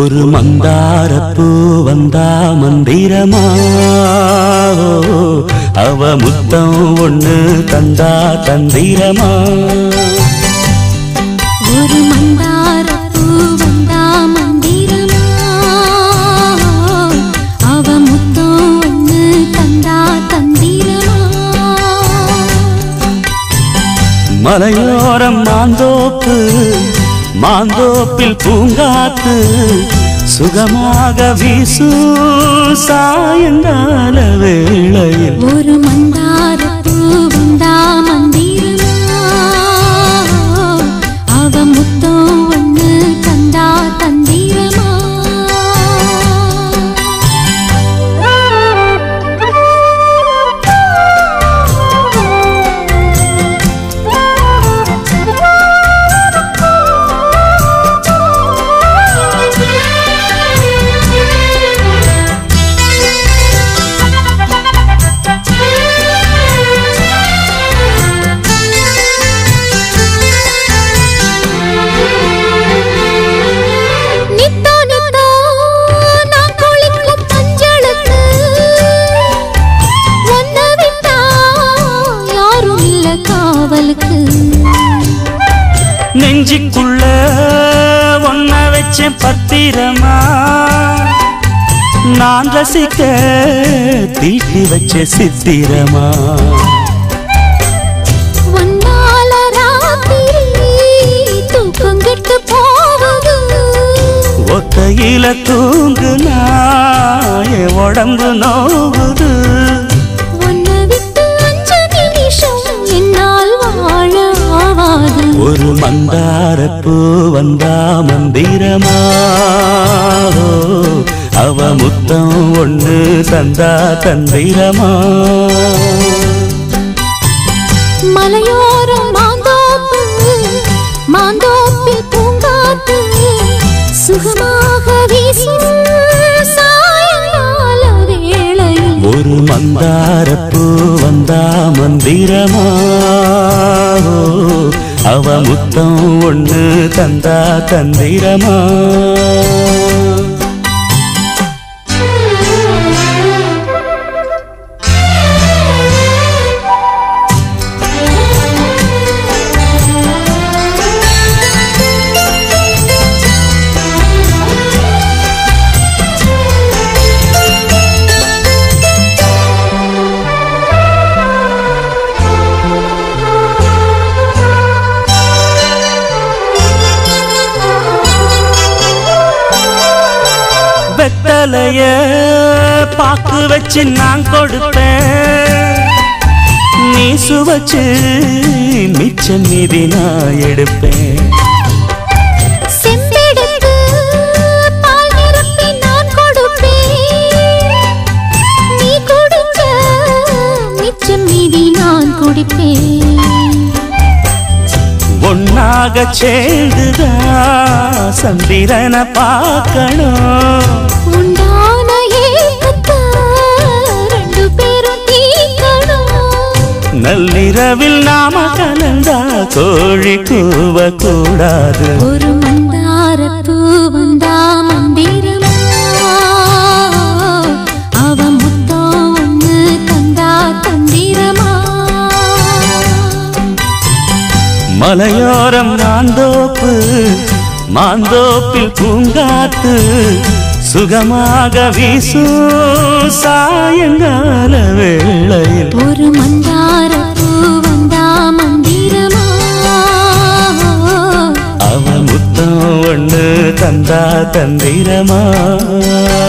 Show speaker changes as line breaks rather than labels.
ஒரு மந்தாரப்பூ வந்தா மந்திரமா அவ முத்தம் ஒண்ணு தந்தா தந்திரமா
ஒரு மந்தாரப்பூ வந்தா மந்திரமா அவ முத்தம் ஒண்ணு தந்தா தந்திரமா
மலையோரம் மாந்தோப்பு மாந்தோப்பில் பூங்காத்து சுகமாக வீசும் சாயங்கால வேளையில்
ஒரு மந்தாரப்பூ வந்தா மந்திரமா அவ முத்தம் ஒண்ணு தந்தா தந்திரமா நித்தோ நித்தோ நான் குளிக்கும் மஞ்சளுக்கு ஒன்ன விட்டா யாரும் இல்ல காவலுக்கு
நெஞ்சுக்குள்ள ஒன்ன வச்ச பத்திரமா நான் ரசிக்க தீட்டி வச்ச சித்திரமா
ஒன்னால ராத்திரி தூக்கம் கெட்டு போகுது
ஒத்தையில தூங்குனா என் உடம்பு நோகுது
உன்னை விட்டு அஞ்சு நிமிஷம் என்னால் வாழ ஆவாது
ஒரு மந்தாரப்பூ வந்தா மந்திரமா அவ முத்தம் ஒண்ணு தந்தா தந்திரமா
மலையோரம் மாந்தோப்பு மாந்தோப்பில் பூங்காத்து சுகமாக வீசும் சாயங்கால வேளையில்
ஒரு மந்தாரப்பூ வந்தா மந்திரமா அவ முத்தம் ஒண்ணு தந்தா தந்திரமா வெத்தலைய பாக்கு வச்சு நான் கொடுப்பேன் நீ சுவச்சு மிச்சம் மீதி நான் எடுப்பேன்
செம்பெடுத்து பால் நிரப்பி நான் கொடுப்பேன் நீ குடிச்ச மிச்சம் மீதி நான் குடிப்பேன்
ஒன்னாக சேர்ந்துதான் சந்திரனை பார்க்கணும்
உண்டான ஏக்கத்தை ரெண்டு பேரும் தீர்க்கணும்
நள்ளிரவில் நாம கலந்தா கோழி கூவ கூடாது
ஒரு மந்தாரப்பூ வந்தா மந்திரமா அவ முத்தம் ஒண்ணு தந்தா தந்திரமா
மலையோரம் மாந்தோப்பு மாந்தோப்பில் பூங்காத்து சுகமாக வீசும் சாயங்கால வேளையில்
ஒரு மந்தாரப்பூ வந்தா மந்திரமா
அவ முத்தம் ஒண்ணு தந்தா தந்திரமா